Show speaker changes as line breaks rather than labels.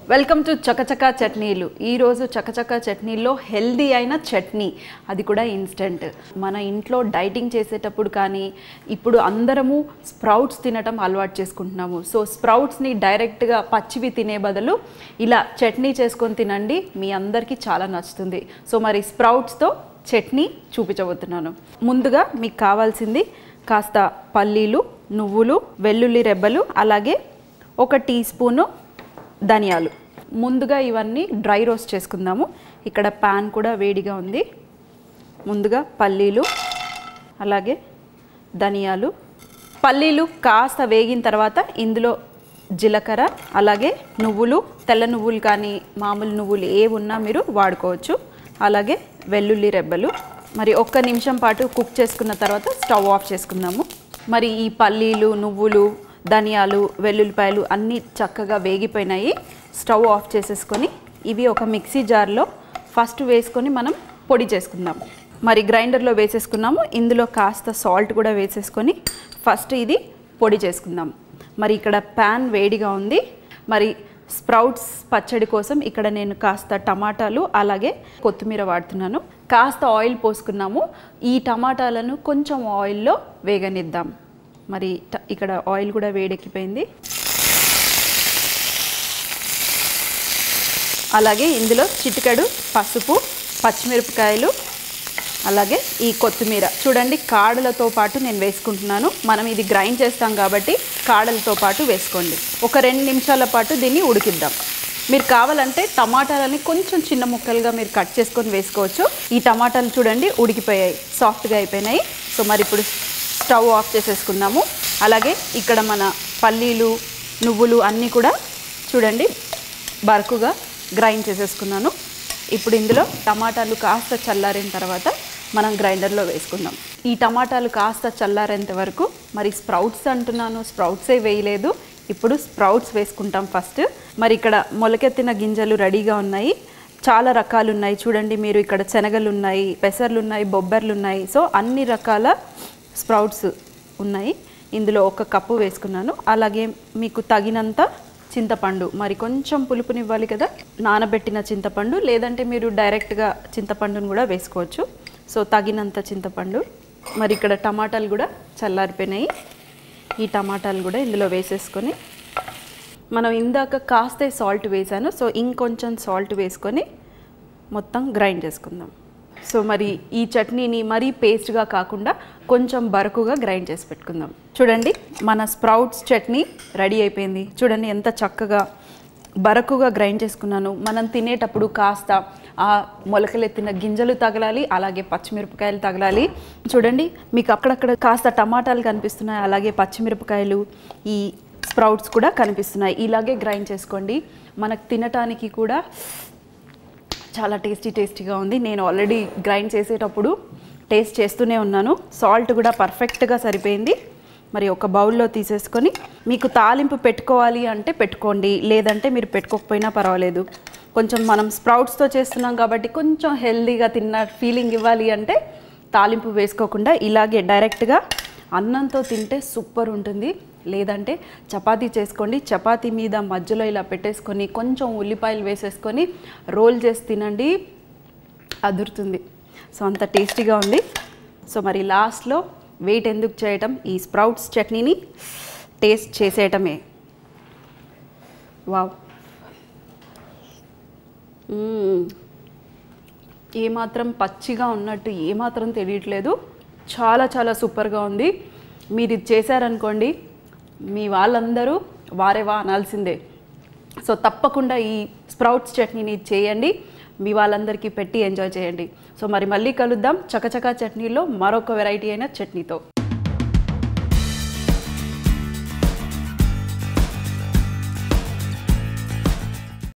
Welcome to చకచకా చట్నీలు ఈరోజు చకచకా చట్నీల్లో హెల్దీ అయిన చట్నీ అది కూడా ఇన్స్టెంట్ మన ఇంట్లో డైటింగ్ చేసేటప్పుడు కానీ ఇప్పుడు అందరము స్ప్రౌట్స్ తినటం అలవాటు చేసుకుంటున్నాము సో స్ప్రౌట్స్ని డైరెక్ట్గా పచ్చివి తినే బదులు ఇలా చట్నీ చేసుకొని తినండి మీ అందరికీ చాలా నచ్చుతుంది సో మరి స్ప్రౌట్స్తో చట్నీ చూపించబోతున్నాను ముందుగా మీకు కావాల్సింది కాస్త పల్లీలు నువ్వులు వెల్లుల్లి రెబ్బలు అలాగే ఒక టీ స్పూను ధనియాలు ముందుగా ఇవన్నీ డ్రై రోస్ట్ చేసుకుందాము ఇక్కడ ప్యాన్ కూడా వేడిగా ఉంది ముందుగా పల్లీలు అలాగే ధనియాలు పల్లీలు కాస్త వేగిన తర్వాత ఇందులో జీలకర్ర అలాగే నువ్వులు తెల్ల నువ్వులు కానీ మామూలు నువ్వులు ఏ ఉన్నా మీరు వాడుకోవచ్చు అలాగే వెల్లుల్లి రెబ్బలు మరి ఒక్క నిమిషం పాటు కుక్ చేసుకున్న తర్వాత స్టవ్ ఆఫ్ చేసుకుందాము మరి ఈ పల్లీలు నువ్వులు ధనియాలు వెల్లుల్లిపాయలు అన్నీ చక్కగా వేగిపోయినాయి స్టవ్ ఆఫ్ చేసేసుకొని ఇవి ఒక మిక్సీ జార్లో ఫస్ట్ వేసుకొని మనం పొడి చేసుకుందాం మరి గ్రైండర్లో వేసేసుకున్నాము ఇందులో కాస్త సాల్ట్ కూడా వేసేసుకొని ఫస్ట్ ఇది పొడి చేసుకుందాం మరి ఇక్కడ ప్యాన్ వేడిగా ఉంది మరి స్ప్రౌట్స్ పచ్చడి కోసం ఇక్కడ నేను కాస్త టమాటాలు అలాగే కొత్తిమీర వాడుతున్నాను కాస్త ఆయిల్ పోసుకున్నాము ఈ టమాటాలను కొంచెం ఆయిల్లో వేగనిద్దాం మరి ట- ఇక్కడ ఆయిల్ కూడా వేడెక్కిపోయింది అలాగే ఇందులో చిటికెడు పసుపు పచ్చిమిరపకాయలు అలాగే ఈ కొత్తిమీర చూడండి కాడలతో పాటు నేను వేసుకుంటున్నాను మనం ఇది గ్రైండ్ చేస్తాం కాబట్టి కాడలతో పాటు వేసుకోండి ఒక రెండు నిమిషాల పాటు దీన్ని ఉడికిద్దాం మీరు కావాలంటే టమాటాలని కొంచెం చిన్న ముక్కలుగా మీరు కట్ చేసుకొని వేసుకోవచ్చు ఈ టమాటాలు చూడండి ఉడికిపోయాయి సాఫ్ట్గా అయిపోయినాయి సో మరి ఇప్పుడు స్టవ్ ఆఫ్ చేసేసుకుందాము అలాగే ఇక్కడ మన పల్లీలు నువ్వులు అన్నీ కూడా చూడండి బరకుగా గ్రైండ్ చేసేసుకున్నాను ఇప్పుడు ఇందులో టమాటాలు కాస్త చల్లారిన తర్వాత మనం గ్రైండర్లో వేసుకుందాం ఈ టమాటాలు కాస్త చల్లారేంత వరకు మరి స్ప్రౌట్స్ అంటున్నాను స్ప్రౌట్సే వేయలేదు ఇప్పుడు స్ప్రౌట్స్ వేసుకుంటాం ఫస్ట్ మరి ఇక్కడ మొలకెత్తిన గింజలు రెడీగా ఉన్నాయి చాలా రకాలు ఉన్నాయి చూడండి మీరు ఇక్కడ శనగలు ఉన్నాయి పెసర్లు ఉన్నాయి బొబ్బర్లు ఉన్నాయి సో అన్ని రకాల స్ప్రౌట్స్ ఉన్నాయి ఇందులో ఒక కప్పు వేసుకున్నాను అలాగే మీకు తగినంత చింతపండు మరి కొంచెం పులుపునివ్వాలి కదా నానబెట్టిన చింతపండు లేదంటే మీరు డైరెక్ట్గా చింతపండును కూడా వేసుకోవచ్చు సో తగినంత చింతపండు మరి ఇక్కడ టమాటాలు కూడా చల్లారిపోయినాయి ఈ టమాటాలు కూడా ఇందులో వేసేసుకొని మనం ఇందాక కాస్తే సాల్ట్ వేసాను సో ఇంకొంచెం సాల్ట్ వేసుకొని మొత్తం గ్రైండ్ చేసుకుందాం సో మరి ఈ చట్నీని మరీ పేస్ట్గా కాకుండా కొంచెం బరకుగా గ్రైండ్ చేసి పెట్టుకుందాం చూడండి మన స్ప్రౌట్స్ చట్నీ రెడీ అయిపోయింది చూడండి ఎంత చక్కగా బరకుగా గ్రైండ్ చేసుకున్నాను మనం తినేటప్పుడు కాస్త ఆ మొలకలెత్తిన గింజలు తగలాలి అలాగే పచ్చిమిరపకాయలు తగలాలి చూడండి మీకు అక్కడక్కడ కాస్త టమాటాలు కనిపిస్తున్నాయి అలాగే పచ్చిమిరపకాయలు ఈ స్ప్రౌట్స్ కూడా కనిపిస్తున్నాయి ఇలాగే గ్రైండ్ చేసుకోండి మనకు తినటానికి కూడా చాలా టేస్టీ టేస్టీగా ఉంది నేను ఆల్రెడీ గ్రైండ్ చేసేటప్పుడు టేస్ట్ చేస్తూనే ఉన్నాను సాల్ట్ కూడా పర్ఫెక్ట్గా సరిపోయింది మరి ఒక బౌల్లో తీసేసుకొని మీకు తాలింపు పెట్టుకోవాలి అంటే పెట్టుకోండి లేదంటే మీరు పెట్టుకోకపోయినా పర్వాలేదు కొంచెం మనం స్ప్రౌట్స్తో చేస్తున్నాం కాబట్టి కొంచెం హెల్దీగా తిన్న ఫీలింగ్ ఇవ్వాలి అంటే తాలింపు వేసుకోకుండా ఇలాగే డైరెక్ట్గా అన్నంతో తింటే సూపర్ ఉంటుంది లేదంటే చపాతీ చేసుకోండి చపాతీ మీద మధ్యలో ఇలా పెట్టేసుకొని కొంచెం ఉల్లిపాయలు వేసేసుకొని రోల్ చేసి తినండి అదురుతుంది సో అంత టేస్టీగా ఉంది సో మరి లాస్ట్లో వెయిట్ ఎందుకు చేయటం ఈ స్ప్రౌట్స్ చట్నీని టేస్ట్ చేసేయటమే వావ్ మ్మ్. ఏమాత్రం పచ్చిగా ఉన్నట్టు ఏమాత్రం తెలియట్లేదు చాలా చాలా సూపర్గా ఉంది మీరు ఇది చేశారనుకోండి మీ వాళ్ళందరూ వారేవా అనాల్సిందే సో తప్పకుండా ఈ స్ప్రౌట్స్ చట్నీని చేయండి మీ వాళ్ళందరికీ పెట్టి ఎంజాయ్ చేయండి సో మరి మళ్ళీ కలుద్దాం చకచకా చట్నీలో మరొక వెరైటీ అయిన చట్నీతో